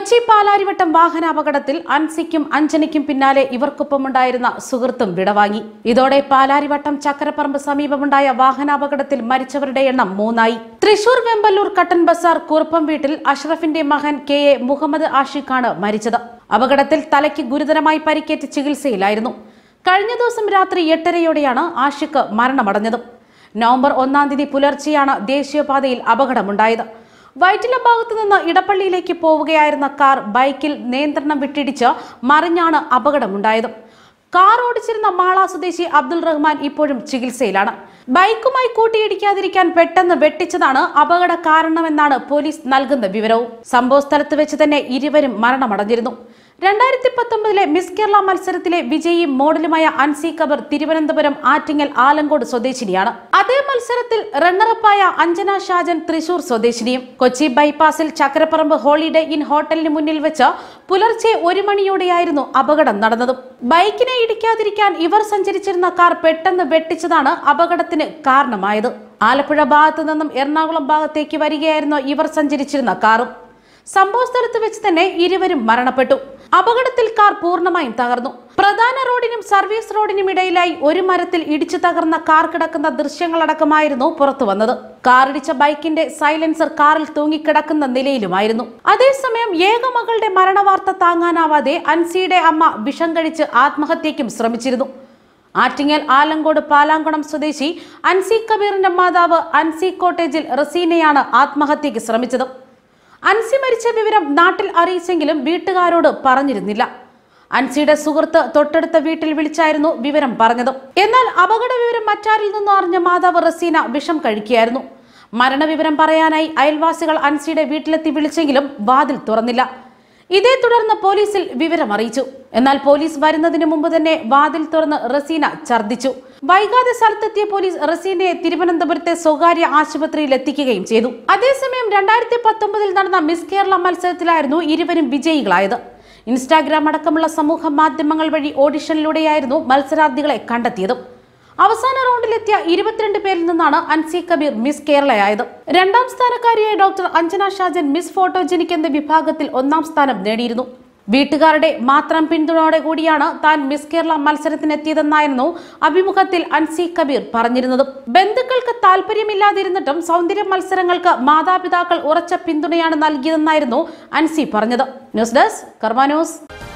കൊച്ചി പാലാരിവട്ടം വാഹനാപകടത്തിൽ അൻസിക്കും അഞ്ജനയ്ക്കും പിന്നാലെ ഇവർക്കൊപ്പമുണ്ടായിരുന്ന സുഹൃത്തും വിടവാങ്ങി ഇതോടെ പാലാരിവട്ടം ചക്കരപ്പറമ്പ് സമീപമുണ്ടായ വാഹനാപകടത്തിൽ മരിച്ചവരുടെ എണ്ണം മൂന്നായി തൃശൂർ വെമ്പല്ലൂർ കട്ടൻ ബസാർ കുറുപ്പം വീട്ടിൽ അഷ്റഫിന്റെ മകൻ കെ എ മുഹമ്മദ് ആഷിഖാണ് മരിച്ചത് അപകടത്തിൽ തലയ്ക്ക് ഗുരുതരമായി പരിക്കേറ്റ് ചികിത്സയിലായിരുന്നു കഴിഞ്ഞ ദിവസം രാത്രി എട്ടരയോടെയാണ് ആഷിഖ് മരണമടഞ്ഞത് നവംബർ ഒന്നാം തീയതി പുലർച്ചെയാണ് ദേശീയപാതയിൽ അപകടമുണ്ടായത് വൈറ്റില ഭാഗത്തു നിന്ന് ഇടപ്പള്ളിയിലേക്ക് പോവുകയായിരുന്ന കാർ ബൈക്കിൽ നിയന്ത്രണം വിട്ടിടിച്ച് മറിഞ്ഞാണ് അപകടമുണ്ടായത് കാർ ഓടിച്ചിരുന്ന മാള സ്വദേശി അബ്ദുൾ റഹ്മാൻ ഇപ്പോഴും ചികിത്സയിലാണ് ബൈക്കുമായി കൂട്ടിയിടിക്കാതിരിക്കാൻ പെട്ടെന്ന് വെട്ടിച്ചതാണ് അപകട കാരണമെന്നാണ് പോലീസ് നൽകുന്ന വിവരവും സംഭവ സ്ഥലത്ത് വെച്ച് തന്നെ ഇരുവരും മരണമടഞ്ഞിരുന്നു രണ്ടായിരത്തി പത്തൊമ്പതിലെ മിസ് കേരള മത്സരത്തിലെ വിജയിയും മോഡലുമായ അൻസി കബർ തിരുവനന്തപുരം ആറ്റിങ്ങൽ ആലങ്കോട് സ്വദേശിനിയാണ് അതേ മത്സരത്തിൽ റണ്ണറപ്പായ അഞ്ജന ഷാജൻ തൃശൂർ സ്വദേശിനിയും കൊച്ചി ബൈപ്പാസിൽ ചക്രപ്പറമ്പ് ഹോളിഡേ ഇൻ ഹോട്ടലിന് മുന്നിൽ വെച്ച് പുലർച്ചെ ഒരു മണിയോടെയായിരുന്നു അപകടം നടന്നത് ബൈക്കിനെ ഇടിക്കാതിരിക്കാൻ ഇവർ സഞ്ചരിച്ചിരുന്ന കാർ പെട്ടെന്ന് വെട്ടിച്ചതാണ് അപകടത്തിന് കാരണമായത് ആലപ്പുഴ ഭാഗത്തു നിന്നും എറണാകുളം ഭാഗത്തേക്ക് വരികയായിരുന്നു ഇവർ സഞ്ചരിച്ചിരുന്ന കാറും സംഭവ സ്ഥലത്ത് വെച്ച് തന്നെ ഇരുവരും മരണപ്പെട്ടു അപകടത്തിൽ കാർ പൂർണ്ണമായും തകർന്നു പ്രധാന റോഡിനും സർവീസ് റോഡിനും ഇടയിലായി ഒരു മരത്തിൽ ഇടിച്ചു തകർന്ന കാർ കിടക്കുന്ന ദൃശ്യങ്ങളടക്കമായിരുന്നു പുറത്തു വന്നത് കാറിടിച്ച ബൈക്കിന്റെ സൈലൻസർ കാറിൽ തൂങ്ങിക്കിടക്കുന്ന നിലയിലുമായിരുന്നു അതേസമയം ഏകമകളുടെ മരണവാർത്ത താങ്ങാനാവാതെ അൻസിയുടെ അമ്മ വിഷം കഴിച്ച് ആത്മഹത്യയ്ക്കും ശ്രമിച്ചിരുന്നു ആറ്റിങ്ങൽ ആലങ്കോട് പാലാങ്കുളം സ്വദേശി അൻസി കബീറിന്റെ മാതാവ് അൻസി കോട്ടേജിൽ റസീനയാണ് ആത്മഹത്യയ്ക്ക് ശ്രമിച്ചത് അൻസി മരിച്ച വിവരം നാട്ടിൽ അറിയിച്ചെങ്കിലും വീട്ടുകാരോട് പറഞ്ഞിരുന്നില്ല അൻസിയുടെ സുഹൃത്ത് തൊട്ടടുത്ത വീട്ടിൽ വിളിച്ചായിരുന്നു വിവരം പറഞ്ഞത് എന്നാൽ അപകട വിവരം മറ്റാരിൽ നിന്നും അറിഞ്ഞ മാതാവ് റസീന വിഷം കഴിക്കുകയായിരുന്നു മരണവിവരം പറയാനായി അയൽവാസികൾ അൻസിയുടെ വീട്ടിലെത്തി വിളിച്ചെങ്കിലും വാതിൽ തുറന്നില്ല ഇതേ തുടർന്ന് പോലീസിൽ വിവരം അറിയിച്ചു എന്നാൽ പോലീസ് വരുന്നതിന് മുമ്പ് തന്നെ വാതിൽ തുറന്ന് റസീന ഛർദ്ദിച്ചു വൈകാതെ സ്ഥലത്തെത്തിയ പോലീസ് റസീനയെ തിരുവനന്തപുരത്തെ സ്വകാര്യ ആശുപത്രിയിൽ എത്തിക്കുകയും ചെയ്തു അതേസമയം രണ്ടായിരത്തി പത്തൊമ്പതിൽ നടന്ന മിസ് കേരള മത്സരത്തിലായിരുന്നു ഇരുവരും വിജയികളായത് ഇൻസ്റ്റാഗ്രാം അടക്കമുള്ള സമൂഹ മാധ്യമങ്ങൾ വഴി ഓഡിഷനിലൂടെയായിരുന്നു മത്സരാർത്ഥികളെ കണ്ടെത്തിയത് അവസാന റൗണ്ടിലെത്തിയ ഇരുപത്തിരണ്ട് പേരിൽ നിന്നാണ് അൻസി കബീർ മിസ് കേരളയായത് രണ്ടാം സ്ഥാനക്കാരിയായ doctor Anjana Shajan miss photogenic എന്ന വിഭാഗത്തിൽ ഒന്നാം സ്ഥാനം നേടിയിരുന്നു വീട്ടുകാരുടെ മാത്രം പിന്തുണയോടെ കൂടിയാണ് താൻ മിസ് കേരള മത്സരത്തിനെത്തിയതെന്നായിരുന്നു അഭിമുഖത്തിൽ അൻസി കബീർ പറഞ്ഞിരുന്നത് ബന്ധുക്കൾക്ക് താല്പര്യമില്ലാതിരുന്നിട്ടും സൗന്ദര്യ മത്സരങ്ങൾക്ക് മാതാപിതാക്കൾ ഉറച്ച പിന്തുണയാണ് നൽകിയതെന്നായിരുന്നു അൻസി പറഞ്ഞത് ന്യൂസ് ഡെസ്ക് കർമ്മ ന്യൂസ്